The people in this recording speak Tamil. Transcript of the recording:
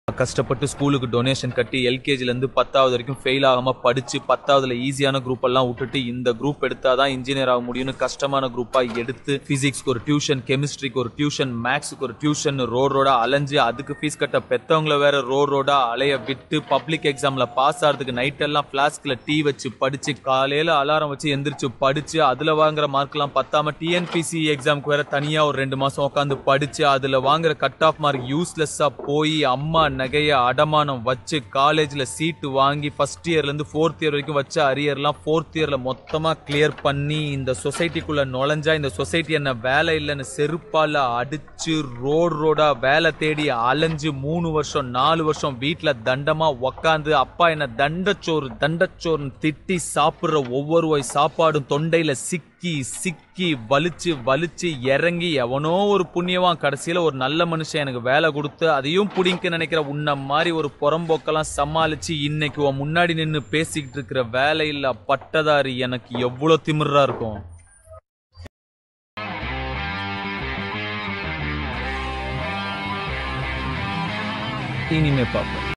கஷ்டப்பட்டு ஸ்கூலுக்கு டொனேஷன் கட்டி எல்கேஜில இருந்து பத்தாவது வரைக்கும் ஃபெயில் ஆகாம படிச்சு பத்தாவதுல ஈஸியான குரூப் எல்லாம் விட்டுட்டு இந்த குரூப் எடுத்தாதான் இன்ஜினியர் ஆக முடியும்னு கஷ்டமான குரூப்பா எடுத்து பிசிக்ஸ்க்கு ஒரு டியூஷன் கெமிஸ்ட்ரிக்கு ஒரு டியூஷன் மேக்ஸுக்கு ஒரு டியூஷன் ரோட் ரோடா அலைஞ்சு அதுக்கு ஃபீஸ் கட்ட பெத்தவங்கள வேற ரோட் ரோடா அலைய விட்டு பப்ளிக் எக்ஸாம்ல பாஸ் ஆகிறதுக்கு நைட் எல்லாம் பிளாஸ்க்ல டீ வச்சு படிச்சு காலையில அலாரம் வச்சு எந்திரிச்சு படிச்சு அதுல வாங்குற மார்க் எல்லாம் பத்தாம டிஎன்பிசி எக்ஸாம்க்கு வேற தனியா ஒரு ரெண்டு மாசம் உட்காந்து படிச்சு அதுல வாங்குற கட் ஆஃப் மார்க் யூஸ்லெஸ்ஸா போய் அம்மா நகைய அடமானம் வச்சு காலேஜ்ல சீட்டு வாங்கி ஃபர்ஸ்ட் இயர்ல இருந்து ஃபோர்த் இயர் வரைக்கும் வச்ச அரியர்லாம் ஃபோர்த் இயர்ல மொத்தமா கிளியர் பண்ணி இந்த சொசைட்டிக்குள்ள நுழைஞ்சா இந்த சொசைட்டி என்ன வேலை இல்லைன்னு செருப்பால அடிச்சு ரோடு ரோடா வேலை தேடி அலைஞ்சு மூணு வருஷம் நாலு வருஷம் வீட்டுல தண்டமா உக்காந்து அப்பா என்ன தண்டச்சோறு தண்டச்சோறுன்னு திட்டி சாப்பிடுற ஒவ்வொரு வாய் சாப்பாடும் தொண்டையில சிக்கி சிக்கி வலிச்சு வலிச்சு இறங்கி எவனோ ஒரு புண்ணியவான் கடைசியில ஒரு நல்ல மனுஷன் எனக்கு வேலை கொடுத்து அதையும் புடிங்க நினைக்கிற உன்ன மாதிரி ஒரு புறம்போக்கெல்லாம் சமாளிச்சு இன்னைக்கு உன் முன்னாடி நின்னு பேசிக்கிட்டு இருக்கிற வேலையில்லா பட்டதாரி எனக்கு எவ்வளவு திமிரா இருக்கும் இனிமே பார்ப்போம்